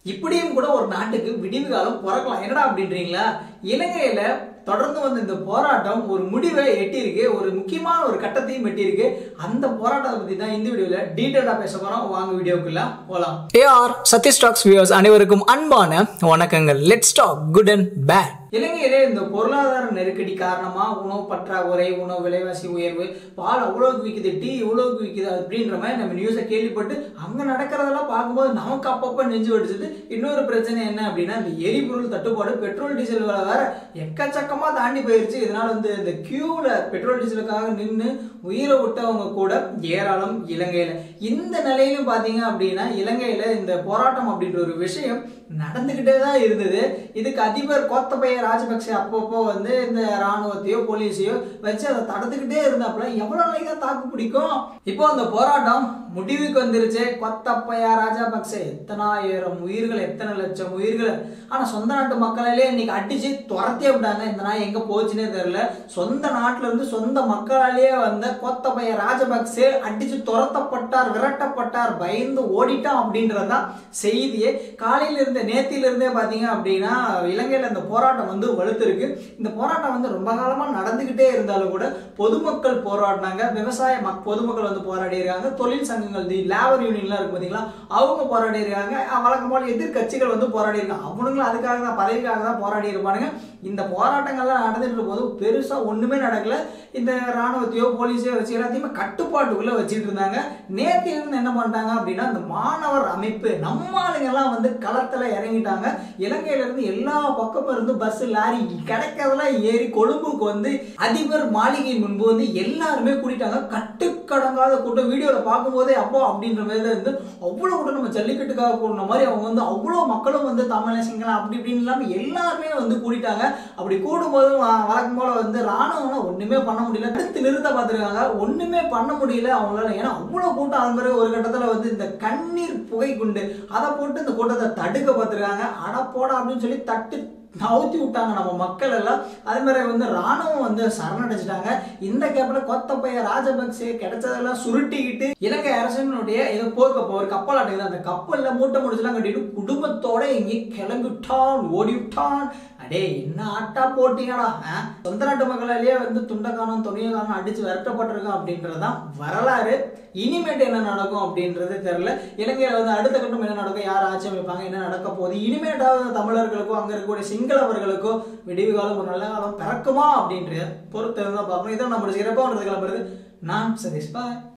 இப்படியும் கூட ஒரு நாட்டுக்கு விடிவு காலம் பிறக்கலாம் என்னடா அப்படின்றீங்களா இலங்கையில தொடர்ந்து வந்த இந்த போராட்டம் ஒரு முடிவை எட்டியிருக்கு ஒரு முக்கியமான ஒரு கட்டத்தையும் எட்டியிருக்கு அந்த போராட்டத்தை பத்தி தான் இந்த வீடியோல டீட்டெயிலா பேச போறோம் வாங்க வீடியோக்குள்ள போலாம் ஏஆர் சதீஷ் டாக்ஸ் வியூவர்ஸ் அனைவருக்கும் அன்பான வணக்கங்கள் let's talk good and bad இலங்கையிலே இந்த பொருளாதார நெருக்கடி காரணமா உணவு பற்றாக்குறை உணவு விலைவாசி உயர்வு பால் அவ்வளவுக்கு விற்குது டீ இவ்வளவுக்கு விற்குது அப்படின்ற மாதிரி நம்ம நியூஸை கேள்விப்பட்டு அங்க நடக்கிறதெல்லாம் பார்க்கும்போது நமக்கு அப்பப்போ நெஞ்சு வெடிச்சது இன்னொரு பிரச்சனை என்ன அப்படின்னா இந்த எரிபொருள் தட்டுப்பாடு பெட்ரோல் டீசல் விலை வேற எக்கச்சக்கமா தாண்டி போயிருச்சு இதனால வந்து இந்த கியூல பெட்ரோல் டீசலுக்காக நின்று உயிரை விட்டவங்க கூட ஏராளம் இலங்கையில இந்த நிலையிலும் பாத்தீங்க அப்படின்னா இலங்கையில இந்த போராட்டம் அப்படின்ற ஒரு விஷயம் நடந்துகிட்டே தான் இருந்தது இதுக்கு அதிபர் கோத்தபய ராஜபக்சே அப்பப்போ வந்து இந்த ராணுவத்தையோ போலீஸையோ வச்சு அதை தடுத்துக்கிட்டே இருந்தாப்புல எவ்வளவு நாளைக்கு தான் தாக்கு பிடிக்கும் இப்போ அந்த போராட்டம் முடிவுக்கு வந்துருச்சு கொத்தப்பையா ராஜபக்சே எத்தனாயிரம் உயிர்கள் எத்தனை லட்சம் உயிர்கள் ஆனா சொந்த நாட்டு மக்களாலே இன்னைக்கு அடிச்சு துரத்தே விட்டாங்க இந்த நாய் எங்க போச்சுன்னே தெரியல சொந்த நாட்டுல இருந்து சொந்த மக்களாலேயே வந்த கொத்தப்பைய ராஜபக்சே அடிச்சு துரத்தப்பட்டார் விரட்டப்பட்டார் பயந்து ஓடிட்டான் அப்படின்றதுதான் செய்தியே காலையில இருந்த நேத்தில இருந்தே பாத்தீங்க அப்படின்னா இலங்கையில இந்த போராட்டம் வந்து வலுத்திருக்கு இந்த போராட்டம் வந்து ரொம்ப காலமா நடந்துகிட்டே இருந்தாலும் கூட பொதுமக்கள் போராடினாங்க விவசாய மக் பொதுமக்கள் வந்து போராடி இருக்காங்க தொழில் சங்கங்கள் தி லேபர் யூனியன்லாம் இருக்கு பாத்தீங்களா அவங்க போராடி இருக்காங்க அஹ் வழக்கம் போல எதிர்கட்சிகள் வந்து போராடி இருக்காங்க அவனுங்களும் அதுக்காக தான் பதவிக்காக தான் போராடி இருப்பானுங்க இந்த போராட்டங்கள்லாம் நடந்துட்டு போது பெருசா ஒண்ணுமே நடக்கல இந்த ராணுவத்தையோ போலீஸையோ வச்சு எல்லாத்தையுமே கட்டுப்பாட்டுக்குள்ள வச்சுட்டு இருந்தாங்க நேற்று இருந்து என்ன பண்ணிட்டாங்க அப்படின்னா இந்த மாணவர் அமைப்பு நம்ம ஆளுங்க எல்லாம் வந்து களத்துல இறங்கிட்டாங்க இலங்கையில இருந்து எல்லா பக்கமும் இருந்து பஸ் லாரி கிடைக்கிறதெல்லாம் ஏறி கொழும்புக்கு வந்து அதிபர் மாளிகை முன்பு வந்து எல்லாருமே கூட்டிட்டாங்க கட்டுக்கடங்காத கூட்டம் வீடியோல பார்க்கும்போதே அப்போ அப்படின்ற மாதிரி தான் இருந்து அவ்வளவு கூட்டம் நம்ம ஜல்லிக்கட்டுக்காக கூடின மாதிரி அவங்க வந்து அவ்வளவு மக்களும் வந்து தமிழ சிங்களம் அப்படி இப்படின்னு இல்லாம எல்லாருமே வந்து கூட்டிட்டாங்க அப்படி கூடும்போது வ- வழக்கம் போல வந்து ராணுவம்னா ஒண்ணுமே பண்ண முடியல தடுத்து நிறுத்த பார்த்துருக்காங்க ஒண்ணுமே பண்ண முடியல அவங்களால ஏன்னா அவ்வளவு கூட்டம் அது மாதிரி ஒரு கட்டத்துல வந்து இந்த கண்ணீர் புகை குண்டு அதை போட்டு இந்த கூட்டத்தை தடுக்க பார்த்துருக்காங்க அட போடா அப்படின்னு சொல்லி தட்டு நவுத்தி விட்டாங்க நம்ம மக்கள் எல்லாம் அதே மாதிரி வந்து ராணுவம் வந்து சரணடைச்சிட்டாங்க இந்த கேப்ல கொத்தப்பைய ராஜபக்சே கிடைச்சதெல்லாம் சுருட்டிக்கிட்டு இலங்கை அரசனுடைய ஏதோ போர்க்கப்போ ஒரு கப்பல் அடைக்குது அந்த கப்பல்ல மூட்டை முடிச்செல்லாம் கட்டிட்டு குடும்பத்தோட எங்கே கிளம்பி விட்டான் ஓடி விட்டான் அடே என்ன ஆட்டா போட்டீங்கடா ஆ? சொந்த நாட்டு மக்களாலேயே வந்து துண்டக்கானம் துணியக்கானம் அடிச்சு விரட்டப்பட்டிருக்கோம் அப்படின்றதுதான் வரலாறு இனிமேட்டு என்ன நடக்கும் அப்படின்றது தெரியல இலங்கையில வந்து அடுத்த கட்டம் என்ன நடக்கும் யார் ஆட்சி அமைப்பாங்க என்ன நடக்க போகுது இனிமேட்டாவது தமிழர்களுக்கோ அங்க இருக்கக்கூடிய சிங்களவர்களுக்கோ விடிவு காலம் ஒரு நல்ல காலம் பிறக்குமா அப்படின்ற பொறுத்து இருந்தா பார்க்கணும் இதான் நம்மளுடைய சிறப்பாக கிளம்புறது நான் சதீஷ் பாய்